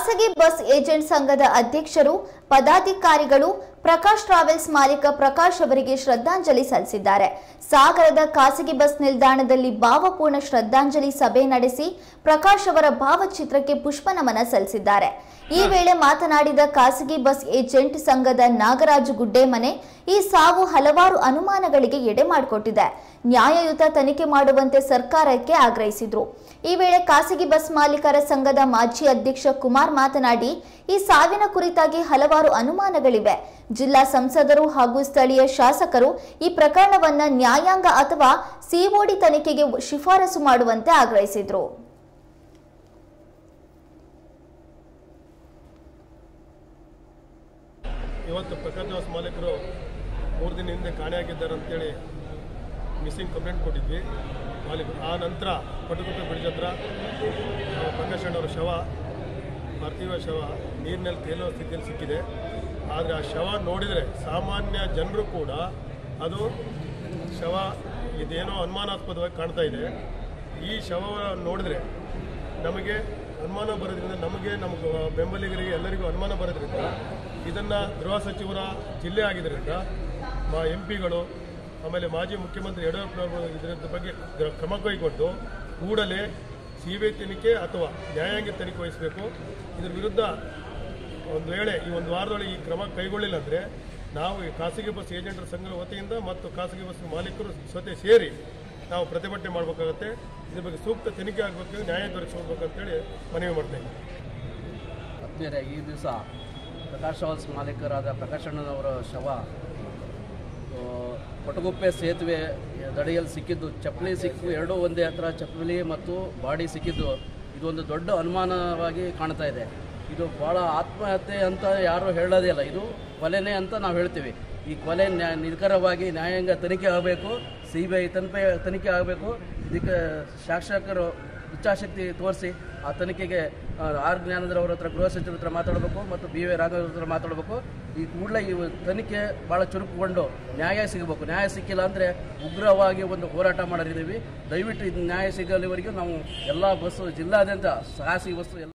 ಖಾಸಗಿ bus agent ಸಂಘದ ಅಧ್ಯಕ್ಷರು ಪದಾಧಿಕಾರಿಗಳು ಪ್ರಕಾಶ್ ಟ್ರಾವೆಲ್ಸ್ ಮಾಲೀಕ ಪ್ರಕಾಶ್ ಅವರಿಗೆ ಶ್ರದ್ಧಾಂಜಲಿ ಸಲ್ಲಿಸಿದ್ದಾರೆ ಸಾಗರದ ಖಾಸಗಿ ಬಸ್ ನಿಲ್ದಾಣದಲ್ಲಿ ಭಾವಪೂರ್ಣ ಶ್ರದ್ಧಾಂಜಲಿ ಸಭೆ ನಡೆಸಿ ಪ್ರಕಾಶ್ ಅವರ ಭಾವಚಿತ್ರಕ್ಕೆ ಪುಷ್ಪನಮನ ಸಲ್ಲಿಸಿದ್ದಾರೆ ಈ ವೇಳೆ ಮಾತನಾಡಿದ ಖಾಸಗಿ ಬಸ್ ಏಜೆಂಟ್ ಸಂಘದ ನಾಗರಾಜು ಗುಡ್ಡೇಮನೆ ಈ ಸಾವು ಹಲವಾರು ಅನುಮಾನಗಳಿಗೆ ಎಡೆ ಮಾಡಿಕೊಟ್ಟಿದೆ ನ್ಯಾಯಯುತ ತನಿಖೆ ಮಾಡುವಂತೆ ಸರ್ಕಾರಕ್ಕೆ ಆಗ್ರಹಿಸಿದ್ರು ಈ ವೇಳೆ ಖಾಸಗಿ ಬಸ್ ಮಾಲೀಕರ ಸಂಘದ ಮಾಜಿ ಅಧ್ಯಕ್ಷ ಕುಮಾರ್ ಮಾತನಾಡಿ ಈ ಸಾವಿನ ಕುರಿತಾಗಿ ಹಲವಾರು ಅನುಮಾನಗಳಿವೆ ಜಿಲ್ಲಾ ಸಂಸದರು ಹಾಗೂ ಸ್ಥಳೀಯ ಶಾಸಕರು ಈ ಪ್ರಕರಣವನ್ನ ನ್ಯಾಯಾಂಗ ಅಥವಾ ಸಿಒಡಿ ತನಿಖೆಗೆ ಶಿಫಾರಸು ಮಾಡುವಂತೆ ಆಗ್ರಹಿಸಿದ್ರು ಇವತ್ತು ಪ್ರಕಾಶ್ ದಾಸ್ ಮಾಲೀಕರು ಮೂರು ದಿನ ಹಿಂದೆ ಕಾಣೆಯಾಗಿದ್ದಾರೆ ಅಂತೇಳಿ ಮಿಸ್ಸಿಂಗ್ ಕಂಪ್ಲೇಂಟ್ ಕೊಟ್ಟಿದ್ವಿ ಮಾಲೀಕರು ಆ ನಂತರ ಪಟುಕುಪ್ಪೆ ಬ್ರಿಡ್ಜ್ ಹತ್ರ ಆ, ಪ್ರಕಾಶ್ ಅಣ್ಣವರ ಶವ ಪಾರ್ಥಿವ ಶವ ನೀರಿನಲ್ಲಿ ತೇಲುವ ಸ್ಥಿತಿಯಲ್ಲಿ ಸಿಕ್ಕಿದೆ ಆದರೆ ಆ ಶವ ನೋಡಿದರೆ ಸಾಮಾನ್ಯ ಜನರು ಕೂಡ ಅದು ಶವ ಇದೇನೋ ಅನುಮಾನಾಸ್ಪದವಾಗಿ ಕಾಣ್ತಾ ಇದೆ ಈ ಶವ ನೋಡಿದ್ರೆ ನಮಗೆ ಅನುಮಾನ ಬರೋದ್ರಿಂದ ನಮಗೆ ನಮ್ಮ ಬೆಂಬಲಿಗರಿಗೆ ಎಲ್ಲರಿಗೂ ಅನುಮಾನ ಬರೋದ್ರಿಂದ ಇದನ್ನು ಗೃಹ ಸಚಿವರ ಜಿಲ್ಲೆ ಆಗಿದ್ದರಿಂದ ಮಾ ಎಂ ಪಿಗಳು ಆಮೇಲೆ ಮಾಜಿ ಮುಖ್ಯಮಂತ್ರಿ ಯಡಿಯೂರಪ್ಪನವರು ಇದರ ಬಗ್ಗೆ ಗ- ಕ್ರಮ ಕೈಗೊಂಡು ಕೂಡಲೇ ಸಿ ಬಿ ಐ ತನಿಖೆ ಅಥವಾ ನ್ಯಾಯಾಂಗ ತನಿಖೆ ವಹಿಸಬೇಕು ಇದರ ವಿರುದ್ಧ ಒಂದು ವೇಳೆ ಈ ಒಂದು ವಾರದೊಳಗೆ ಈ ಕ್ರಮ ಕೈಗೊಳ್ಳಿಲ್ಲ ಅಂದರೆ ನಾವು ಈ ಖಾಸಗಿ ಬಸ್ ಏಜೆಂಟರ ಸಂಘದ ವತಿಯಿಂದ ಮತ್ತು ಖಾಸಗಿ ಬಸ್ ಮಾಲೀಕರು ಸ್ವತಃ ಸೇರಿ ನಾವು ಪ್ರತಿಭಟನೆ ಮಾಡಬೇಕಾಗತ್ತೆ ಇದ್ರ ಬಗ್ಗೆ ಸೂಕ್ತ ತನಿಖೆ ಆಗಬೇಕು ನ್ಯಾಯ ದೊರಕಿಸಬೇಕಂತೇಳಿ ಮನವಿ ಮಾಡ್ತಾ ಇದ್ದೀನಿ ಆತ್ಮೀಯರೇ ಈ ದಿವಸ ಪ್ರಕಾಶ್ ಹೌಸ್ ಮಾಲೀಕರಾದ ಪ್ರಕಾಶ್ ಅಣ್ಣನವರ ಶವ ಆ, ಕೊಟಗುಪ್ಪೆ ಸೇತುವೆ ದಡಿಯಲ್ಲಿ ಸಿಕ್ಕಿದ್ದು ಚಪ್ಪಲಿ ಸಿಕ್ಕು ಎರಡೂ ಒಂದೇ ಹತ್ರ ಚಪ್ಪಲಿ ಮತ್ತು ಬಾಡಿ ಸಿಕ್ಕಿದ್ದು ಇದೊಂದು ದೊಡ್ಡ ಅನುಮಾನವಾಗಿ ಕಾಣ್ತಾ ಇದೆ ಇದು ಭಾಳ ಆತ್ಮಹತ್ಯೆ ಅಂತ ಯಾರೂ ಹೇಳೋದೇ ಇಲ್ಲ ಇದು ಕೊಲೆನೇ ಅಂತ ನಾವು ಹೇಳ್ತೀವಿ ಈ ಕೊಲೆ ನ್ಯಾ ನಿಖರವಾಗಿ ನ್ಯಾಯಾಂಗ ತನಿಖೆ ಆಗಬೇಕು ಸಿ ಬಿ ಐ ತನಿಖೆ ತನಿಖೆ ಆಗಬೇಕು ಇದಕ್ಕೆ ಶಾಸಕರು ಇಚ್ಛಾಶಕ್ತಿ ತೋರಿಸಿ ಆ ತನಿಖೆಗೆ ಆ, ಆರ್ ಜ್ಞಾನದವ್ರ ಹತ್ರ ಗೃಹ ಸಚಿವರ ಹತ್ರ ಮಾತಾಡಬೇಕು ಮತ್ತು ಬಿ ವಿ ರಾಘವೇಂದ್ರ ಹತ್ರ ಮಾತಾಡಬೇಕು ಈ ಕೂಡಲೇ ಈ ತನಿಖೆ ಭಾಳ ಚುರುಕುಗೊಂಡು ನ್ಯಾಯ ಸಿಗಬೇಕು ನ್ಯಾಯ ಸಿಕ್ಕಿಲ್ಲ ಅಂದರೆ ಉಗ್ರವಾಗಿ ಒಂದು ಹೋರಾಟ ಮಾಡಿದ್ದೀವಿ ದಯವಿಟ್ಟು ಇದು ನ್ಯಾಯ ಸಿಗಲಿವರೆಗೂ ನಾವು ಎಲ್ಲ ಬಸ್ಸು ಜಿಲ್ಲಾದ್ಯಂತ ಖಾಸಗಿ ಬಸ್ಸು ಎಲ್ಲ